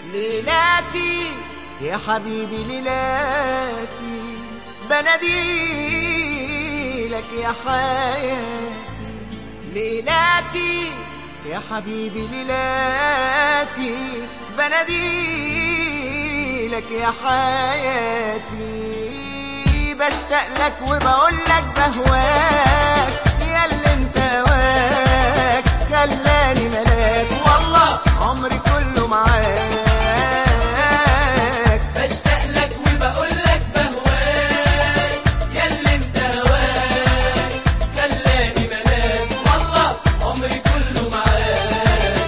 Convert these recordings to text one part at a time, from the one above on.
ليلاتي يا حبيبي ليلاتي بناديلك يا حياتي ليلاتي يا حبيبي ليلاتي بناديلك يا حياتي بشتاق لك وبقول لك بهواك يا اللي انت هواك خلاني ملاك والله عمري كله معاك بشتاق لك وبقول لك بهواك ياللي انت هواك خلاني ملاك والله عمري كله معاك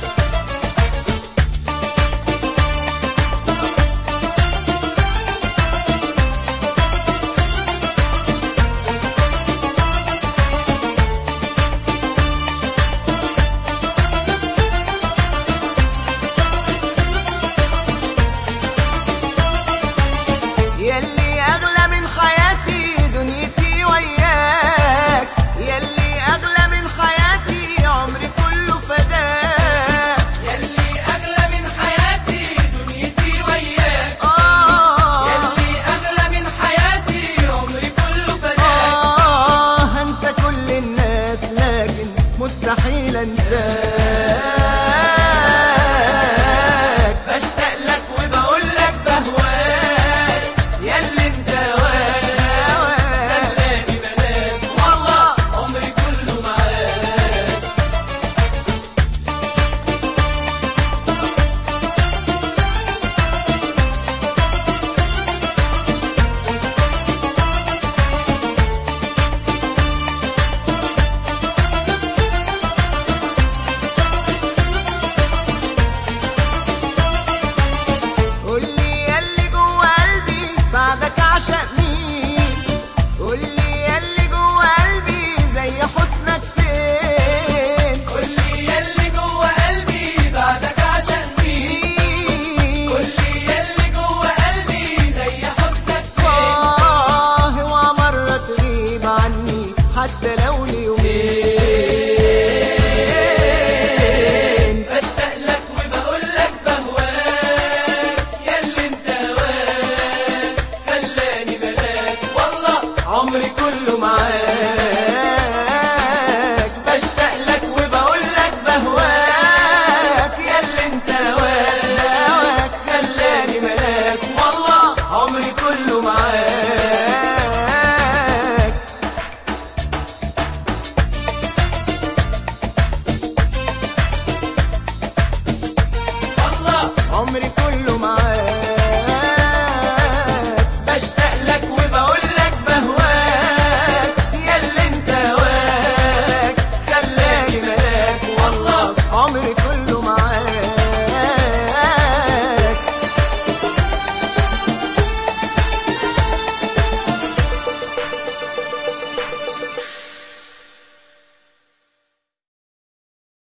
يلي اغلى من حياتي دنيتي وياك يلي اغلى من حياتي عمري كله فداك ياللي اغلى من حياتي دنيتي وياك آه ياللي اغلى من حياتي عمري كله فداك آه هنسى كل الناس لكن مستحيل انساك بشتاق لك وبقول لك بهواك ياللي انت هواك خلاني ملاك والله عمري كله معاك قولي ياللي جوا قلبي بعدك عشق مين قولي ياللي جوا قلبي زي حسنك فين قولي ياللي جوه قلبي بعدك عشان مين مين قولي ياللي جوه قلبي زي حسنك فين آه اوعى مرة تغيب عني حتى لو ليومين بشتاق لك وبقول لك بهواك ياللي انت هواك خلاني ملاك والله عمري كله معاك بشتاق لك وبقول لك بهواك يا اللي انت هواك هواك خلاني ملاك والله عمري كله معاك والله عمري كله